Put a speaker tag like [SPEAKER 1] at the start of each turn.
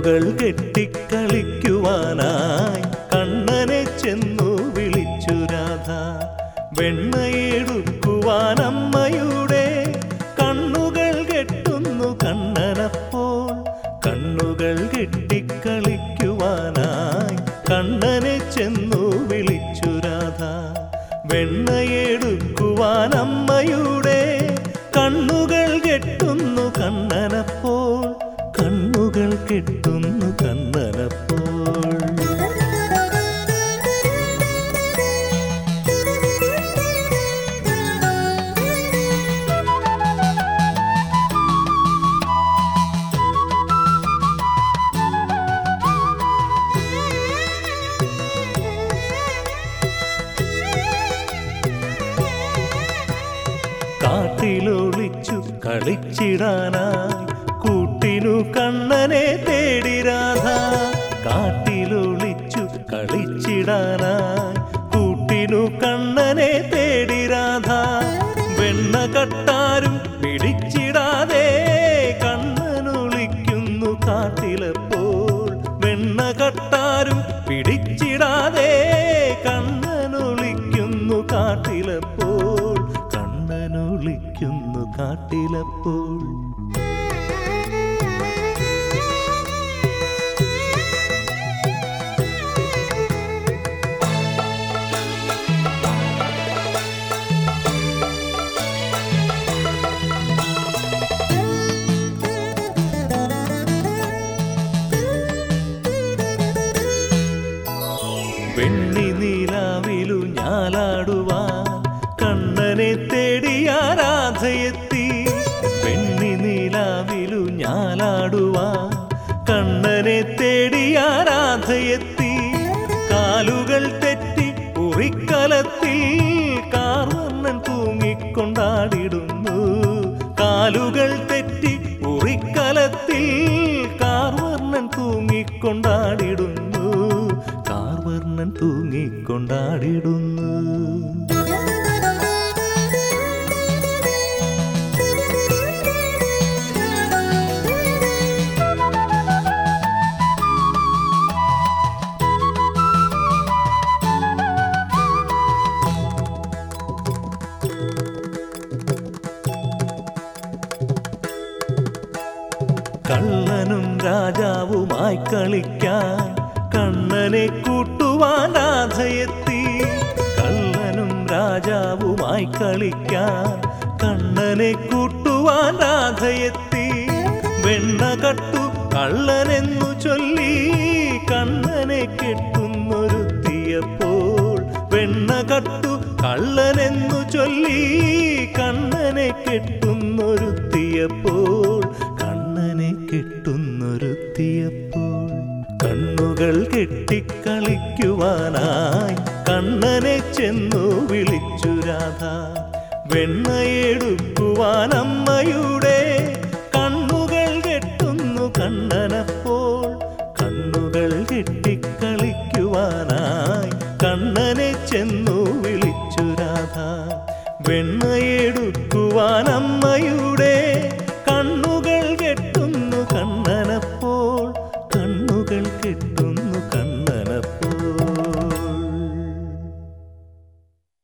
[SPEAKER 1] കണ്ണുകൾ കെട്ടിക്കളിക്കുവാനായി കണ്ണനെ ചെന്നു വിളിച്ചു രാധ വെണ്ണയെടുക്കുവാൻ അമ്മയുടെ കണ്ണുകൾ കെട്ടുന്നു കണ്ണനപ്പോൾ കണ്ണുകൾ കെട്ടിക്കളിക്കുവാനായി കണ്ണനെ ചെന്നു വിളിച്ചു രാധ വെണ്ണയെടുക്കുവാൻ അമ്മയുടെ കണ്ണുകൾ കെട്ടുന്നു കണ്ണനപ്പോൾ കണ്ണുകൾ കെട്ടുന്നു കണ്ണനപ്പോൾ കാട്ടിലൊളിച്ചു കളിച്ചിടാനായി കൂട്ടിനു കണ്ണനെ തേടി രാധ കാട്ടിലൊളിച്ചു കളിച്ചിടാനായി കൂട്ടിനു കണ്ണനെ തേടി രാധ വെണ്ണ കട്ടാരും പിടിച്ചിടാതെ കണ്ണനൊളിക്കുന്നു കാട്ടിലപ്പോൾ വെണ്ണ കട്ടാരും പിടിച്ചിടാതെ കണ്ണനൊളിക്കുന്നു കാട്ടിലപ്പോൾ കണ്ണനൊളിക്കുന്നു കാട്ടിലപ്പോൾ വെണ്ണി നീലാവിലു ഞാലാടുവാൻ കണ്ണനെ തേടിയാരാധയെത്തി വെണ്ണി നീലാവിലു ഞാലാടുവാൻ കണ്ണനെ തേടിയാരാധയെത്തി കാലുകൾ തെറ്റി ഉറിക്കലത്തിൽ കാർവർണ്ണൻ തൂങ്ങിക്കൊണ്ടാടിടുന്നു കാലുകൾ തെറ്റി ഉറിക്കലത്തിൽ കാർവർണ്ണൻ തൂങ്ങിക്കൊണ്ടാടിടുന്നു കാർവർണ്ണൻ തൂങ്ങിക്കൊണ്ടാടിടുന്നു കള്ളനും രാജാവുമായി കളിക്കാൻ കണ്ണനെ കൂട്ടുവാൻ രാധയെത്തി കള്ളനും രാജാവുമായി കളിക്കാൻ കണ്ണനെ കൂട്ടുവാൻ രാധയെത്തി വെണ്ണ കട്ടു കള്ളനെന്നു ചൊല്ലി കണ്ണനെ കെട്ടുന്നൊരുത്തിയപ്പോൾ വെണ്ണ കട്ടു കള്ളനെന്നു ചൊല്ലി കണ്ണനെ കെട്ടുന്നൊരുത്തിയപ്പോൾ കണ്ണനെ കെട്ടുന്നൊരുത്തിയപ്പോൾ കണ്ണുകൾ കെട്ടിക്കളിക്കുവാനായി കണ്ണനെ ചെന്നു വിളിച്ചു രാധ വെണ്ണയെടുക്കുവാൻ അമ്മയുടെ കണ്ണുകൾ കെട്ടുന്നു കണ്ണനപ്പോൾ കണ്ണുകൾ കെട്ടിക്കളിക്കുവാനായി കണ്ണനെ ചെന്നു വിളിച്ചു രാധ വെണ്ണയെടുക്കുവാൻ അമ്മയുടെ